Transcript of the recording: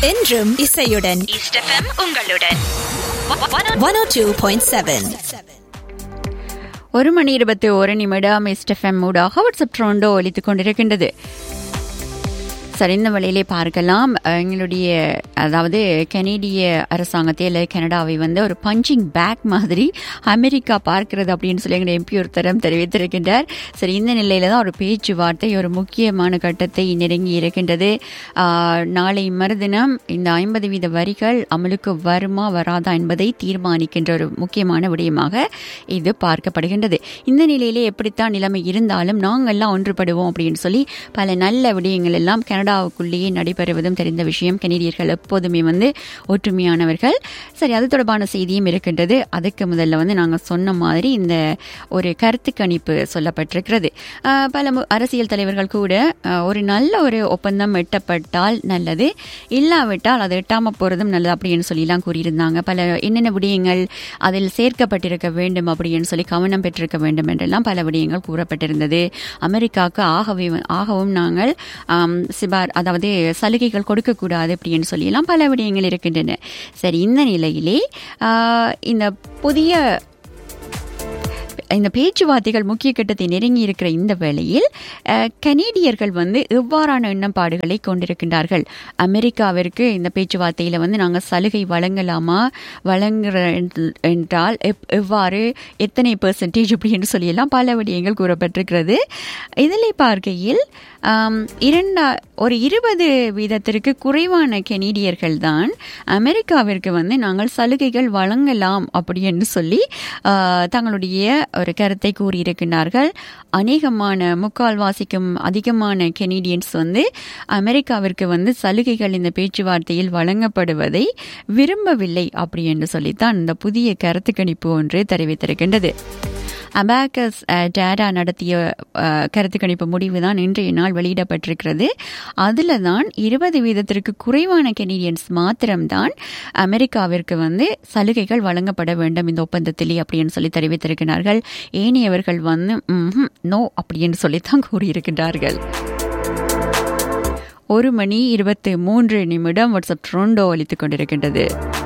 என்றும் இசையுடன் east FM உங்களுடன் one O two point seven ஒரு மணி இருபத்தி ஒரு நிமிடம் எஸ்டெஃப்எம் ஊடாக வாட்ஸ்அப் ட்ரோண்டோ ஒலித்துக் கொண்டிருக்கின்றது சரி இந்த வழியிலே பார்க்கலாம் எங்களுடைய அதாவது கனேடிய அரசாங்கத்தை இல்லை கனடாவை வந்து ஒரு பஞ்சிங் பேக் மாதிரி அமெரிக்கா பார்க்கிறது அப்படின்னு சொல்லி எங்களுடைய எம்பி ஒருத்தரம் தெரிவித்திருக்கின்றார் சரி இந்த நிலையில தான் ஒரு பேச்சுவார்த்தை ஒரு முக்கியமான கட்டத்தை நெருங்கி இருக்கின்றது ஆஹ், நாளை மறுதினம் இந்த ஐம்பது வீத வரிகள் அமலுக்கு வருமா வராதா என்பதை தீர்மானிக்கின்ற ஒரு முக்கியமான விடயமாக இது பார்க்கப்படுகின்றது இந்த நிலையிலே எப்படித்தான் நிலைமை இருந்தாலும் நாங்கள்லாம் ஒன்றுபடுவோம் அப்படின்னு சொல்லி பல நல்ல விடயங்கள் எல்லாம் கனடாவுக்குள்ளேயே நடைபெறுவதும் தெரிந்த விஷயம் கனடியர்கள் எப்போதுமே வந்து ஒற்றுமையானவர்கள் சரி அது தொடர்பான செய்தியும் இருக்கின்றது அதுக்கு முதல்ல வந்து நாங்கள் சொன்ன மாதிரி இந்த ஒரு கருத்து கணிப்பு சொல்லப்பட்டிருக்கிறது ஆஹ் பல மு- அரசியல் தலைவர்கள் கூட ஆஹ் ஒரு நல்ல ஒரு ஒப்பந்தம் எட்டப்பட்டால் நல்லது இல்லாவிட்டால் அது எட்டாம போறதும் நல்லது அப்படின்னு சொல்லிலாம் கூறியிருந்தாங்க பல என்னென்ன விடயங்கள் அதில் சேர்க்கப்பட்டிருக்க வேண்டும் அப்படின்னு சொல்லி கவனம் பெற்றிருக்க வேண்டும் என்றெல்லாம் பல விடயங்கள் கூறப்பட்டிருந்தது அமெரிக்காவுக்கு ஆகவே ஆகவும் நாங்கள் ஆம், சிபார் அதாவது சலுகைகள் கொடுக்கக்கூடாது அப்படின்னு சொல்லியெல்லாம் பல விடயங்கள் இருக்கின்றன சரி இந்த நிலையிலே ஆஹ், இந்த புதிய இந்த பேச்சுவார்த்தைகள் முக்கிய கட்டத்தை நெருங்கி இருக்கிற இந்த வேளையில் அஹ், கனேடியர்கள் வந்து எவ்வாறான எண்ணப்பாடுகளை கொண்டிருக்கின்றார்கள் அமெரிக்காவிற்கு இந்த பேச்சுவார்த்தையில் வந்து நாங்கள் சலுகை வழங்கலாமா வழங்குற என்- என்றால் எப்- எவ்வாறு எத்தனை பெர்சன்டேஜ் அப்படின்னு சொல்லியெல்லாம் பல விடயங்கள் கூறப்பட்டிருக்கிறது இதில் பார்க்கையில் ஆம், இரண்டா ஒரு இருபது வீதத்திற்கு குறைவான கெனடியர்கள் தான் அமெரிக்காவிற்கு வந்து நாங்கள் சலுகைகள் வழங்கலாம் அப்படி என்று சொல்லி ஆ, தங்களுடைய ஒரு கருத்தை கூறியிருக்கிறார்கள் அநேகமான முக்கால்வாசிக்கும் அதிகமான கெனடியன்ஸ் வந்து அமெரிக்காவிற்கு வந்து சலுகைகள் இந்த பேச்சுவார்த்தையில் வழங்கப்படுவதை விரும்பவில்லை அப்படி என்று சொல்லித்தான் இந்த புதிய கருத்து கணிப்பு ஒன்று தெரிவித்திருக்கின்றது அபாக்கஸ் டேடா நடத்திய அஹ், கருத்து கணிப்பு முடிவு தான் இன்றைய நாள் வெளியிடப்பட்டிருக்கிறது அதில் தான் இருபது வீதத்திற்கு குறைவான கெனடியன்ஸ் மாத்திரம்தான் அமெரிக்காவிற்கு வந்து சலுகைகள் வழங்கப்பட வேண்டும் இந்த ஒப்பந்தத்திலே அப்படின்னு சொல்லி தெரிவித்திருக்கிறார்கள் ஏனையவர்கள் வந்து நோ அப்படின்னு சொல்லித்தான் கூறியிருக்கின்றார்கள் ஒரு மணி இருபத்தி மூன்று நிமிடம் வாட்ஸ்அப் ட்ரோண்டோ அளித்துக் கொண்டிருக்கின்றது